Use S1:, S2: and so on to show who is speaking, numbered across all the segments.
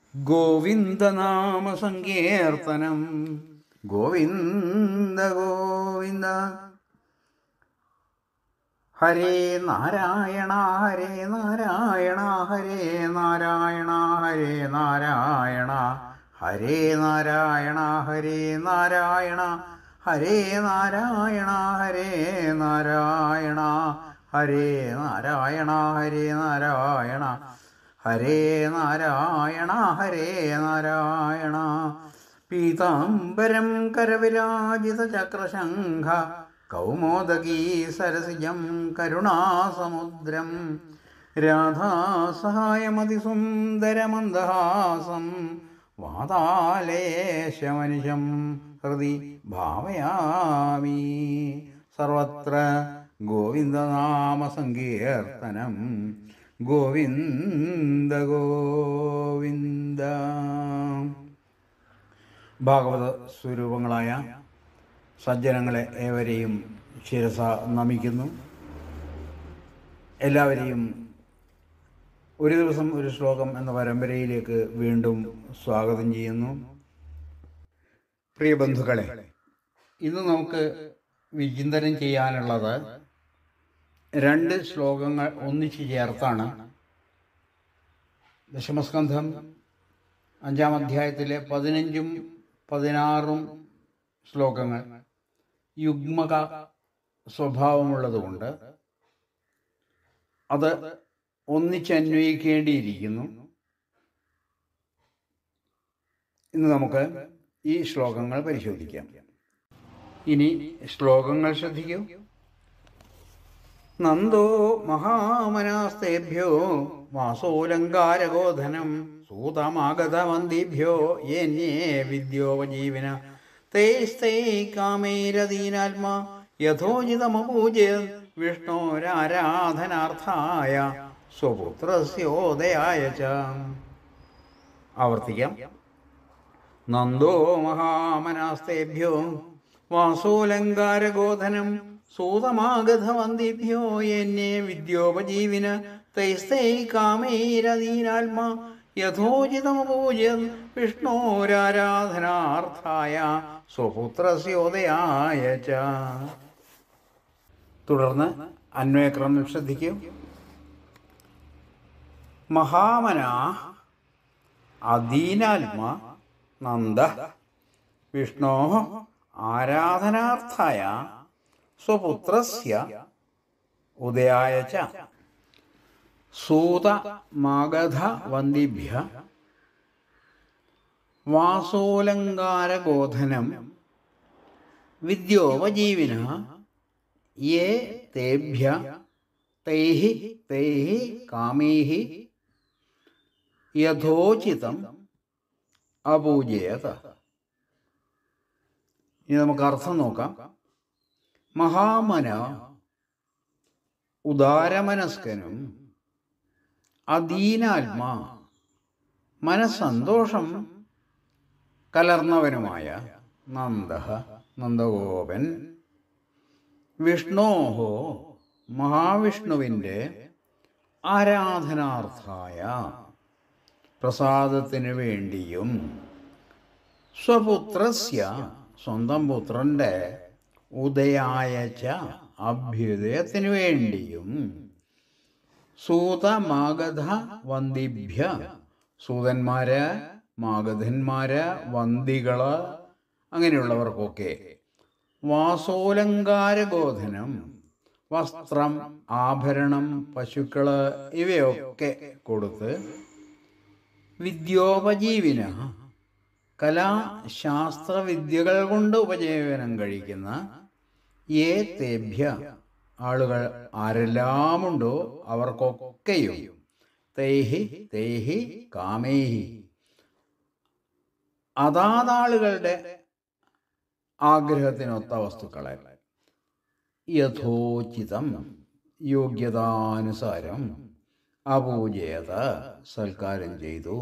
S1: ഗോവിന്ദനാമ സങ്കീർത്തനം ഗോവിന്ദ ഗോവിന്ദ ഹരേ നാരായണ ഹരേ നാരായണ ഹരേ നാരായണ ഹരേ നാരായണ ഹരേ നാരായണ ഹരേ നാരായണ ഹരേ നാരായണ ഹരേ നാരായണ ഹരേ നാരായണ ഹരേ നാരായണ ഹരേ നാരായണ ഹരേ നാരായണ പീതാംബരം കരവിരാജിത ചക്രശംഖ കൗമോദകീ സരസിജം കരുണാസമുദ്രം രാധാസഹായമതിസുന്ദരമന്ദഹാസം വാതാലേശമനിശം ഹൃദി ഭാവയാമി സർവത്ര ഗോവിന്ദനാമസങ്കീർത്തനം ഗോവിന്ദ ഗോവിന്ദ ഭാഗവത സ്വരൂപങ്ങളായ സജ്ജനങ്ങളെ ഏവരെയും ശിരസ നമിക്കുന്നു എല്ലാവരെയും ഒരു ദിവസം ഒരു ശ്ലോകം എന്ന പരമ്പരയിലേക്ക് വീണ്ടും സ്വാഗതം ചെയ്യുന്നു പ്രിയ ബന്ധുക്കളെ ഇന്ന് നമുക്ക് വിചിന്തനം ചെയ്യാനുള്ളത് രണ്ട് ശ്ലോകങ്ങൾ ഒന്നിച്ചു ചേർത്താണ് ദശമസ്കന്ധം അഞ്ചാം അധ്യായത്തിലെ പതിനഞ്ചും പതിനാറും ശ്ലോകങ്ങൾ യുഗ്മക സ്വഭാവമുള്ളതുകൊണ്ട് അത് ഒന്നിച്ചന്വയിക്കേണ്ടിയിരിക്കുന്നു ഇന്ന് നമുക്ക് ഈ ശ്ലോകങ്ങൾ പരിശോധിക്കാം ഇനി ശ്ലോകങ്ങൾ ശ്രദ്ധിക്കൂ നന്ദോ മഹാമനാസ്തേഭ്യോ വാസോലങ്കാരഗോധനം സൂതമാഗതമന്ദിഭ്യോ യന്യേ വിദ്യോപജീവന തേസ്തൈ കാമൈരദീനാത്മാ യഥോചിതമപൂജ്യ വിഷ്ണോരാരാധനാർത്ഥായ സ്വപുത്രസ്യോദയായ ച ആവർത്തിക്കാം നന്ദോ മഹാമനാസ്തേഭ്യോ വാസോലങ്കാരഗോധനം സൂതമാഗതവന്ദിഭ്യോ എന്നെ വിദ്യോപജീവിന തൈസ്തൈ കാമൈരദീനാത്മാ യഥോചിതമപൂജ്യ വിഷ്ണോരാരാധനാർത്ഥായ സ്വപുത്രസ്യോദയായ ച തുടർന്ന് അന്വയക്രമം ശ്രദ്ധിക്കൂ മഹാമന അദീനാത്മ നന്ദ വിഷ്ണോ ആരാധനാർത്ഥായ സ്വപുത്രസ്യ ഉദയായ ച സൂത മഗധ വന്ദിഭ്യ വാസോലങ്കാരഗോധനം വിദ്യോപജീവിന യേ തേഭ്യ തൈഃ തൈഃ കാമൈഃ യഥോചിതം അപൂജയത ഇനി നമുക്ക് അർത്ഥം നോക്കാം മഹാമന ഉദാരമനസ്കനും അദീനാത്മാ മനസ്സന്തോഷം കലർന്നവനുമായ നന്ദ നന്ദഗോപൻ വിഷ്ണോഹോ മഹാവിഷ്ണുവിൻ്റെ ആരാധനാർത്ഥായ പ്രസാദത്തിന് വേണ്ടിയും സ്വപുത്രസ്യ സ്വന്തം പുത്രൻ്റെ ഉദയായ ച അഭ്യുദയത്തിന് വേണ്ടിയും സൂതമാഗധ വന്ദിഭ്യ സൂതന്മാര് മാഗധന്മാര് വന്ദികള് അങ്ങനെയുള്ളവർക്കൊക്കെ വാസോലങ്കാരഗോധനം വസ്ത്രം ആഭരണം പശുക്കള് ഇവയൊക്കെ കൊടുത്ത് വിദ്യോപജീവിന കലാശാസ്ത്ര വിദ്യകൾ കൊണ്ട് ഉപജീവനം കഴിക്കുന്ന ഏ തേഭ്യ ആളുകൾ ആരെല്ലാമുണ്ടോ അവർക്കൊക്കെയും തൈഹി തൈഹി കാമേഹി അതാതാളുകളുടെ ആഗ്രഹത്തിനൊത്ത വസ്തുക്കളെ യഥോചിതം യോഗ്യതാനുസാരം അപൂജയത സൽക്കാരം ചെയ്തു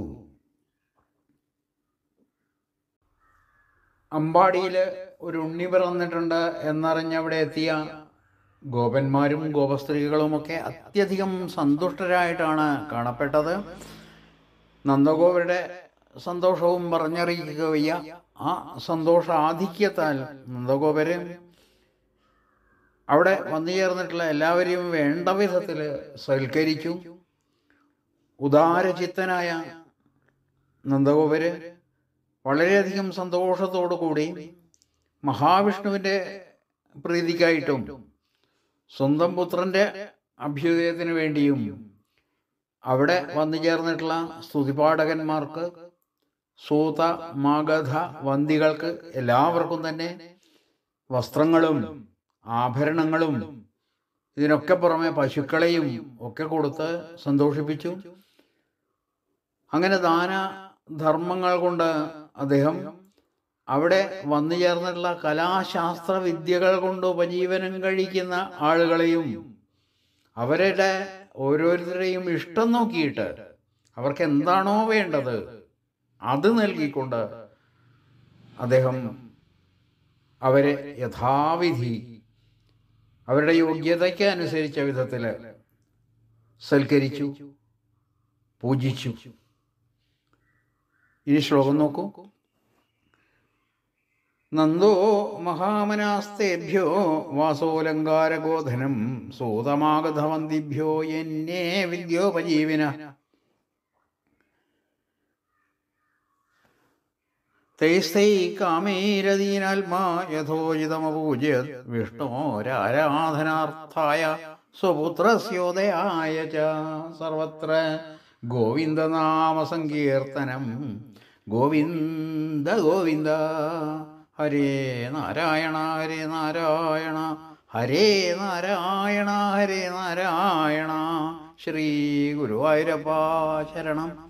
S1: അമ്പാടിയിൽ ഒരു ഉണ്ണി പിറന്നിട്ടുണ്ട് എന്നറിഞ്ഞവിടെ എത്തിയ ഗോപന്മാരും ഗോപസ്ത്രീകളുമൊക്കെ അത്യധികം സന്തുഷ്ടരായിട്ടാണ് കാണപ്പെട്ടത് നന്ദഗോപരുടെ സന്തോഷവും പറഞ്ഞറിയിക്കുക വയ്യ ആ സന്തോഷ ആധിക്യത്താൽ നന്ദഗോപരൻ അവിടെ വന്നു ചേർന്നിട്ടുള്ള എല്ലാവരെയും വേണ്ട വിധത്തിൽ സൽക്കരിച്ചു ഉദാരചിത്തനായ നന്ദഗോപര് വളരെയധികം സന്തോഷത്തോടു കൂടി മഹാവിഷ്ണുവിൻ്റെ പ്രീതിക്കായിട്ടും സ്വന്തം പുത്രൻ്റെ അഭ്യുദയത്തിന് വേണ്ടിയും അവിടെ വന്നു ചേർന്നിട്ടുള്ള സ്തുതിപാഠകന്മാർക്ക് സൂത മഗധ വന്തികൾക്ക് എല്ലാവർക്കും തന്നെ വസ്ത്രങ്ങളും ആഭരണങ്ങളും ഇതിനൊക്കെ പുറമെ പശുക്കളെയും ഒക്കെ കൊടുത്ത് സന്തോഷിപ്പിച്ചു അങ്ങനെ ദാന ധർമ്മങ്ങൾ കൊണ്ട് അദ്ദേഹം അവിടെ വന്നു ചേർന്നിട്ടുള്ള കലാശാസ്ത്ര വിദ്യകൾ കൊണ്ട് ഉപജീവനം കഴിക്കുന്ന ആളുകളെയും അവരുടെ ഓരോരുത്തരെയും ഇഷ്ടം നോക്കിയിട്ട് അവർക്ക് എന്താണോ വേണ്ടത് അത് നൽകിക്കൊണ്ട് അദ്ദേഹം അവരെ യഥാവിധി അവരുടെ യോഗ്യതയ്ക്ക് അനുസരിച്ച വിധത്തിൽ സൽക്കരിച്ചു പൂജിച്ചു ഇനി ശ്ലോകം നോക്കൂ നന്ദോ മഹാമനാസ്തേഭ്യോ വാസോലങ്കാരഗോധനം സൂതമാഗധവന്തിഭ്യോ എന്നെ വിദ്യോപജീവിന തൈസ്തൈ കാമൈരദീനാത്മാ യഥോചിതമപൂജ്യ വിഷ്ണോരാരാധനാർത്ഥായ സ്വപുത്രസ്യോദയായ ച സർവത്ര ഗോവിന്ദനാമസങ്കീർത്തനം ഗോവിന്ദ ഗോവിന്ദ ഹരേ നാരായണ ഹരേ നാരായണ ഹരേ നാരായണ ഹരേ നാരായണ ശ്രീ ഗുരുവായൂരപ്പ ശരണം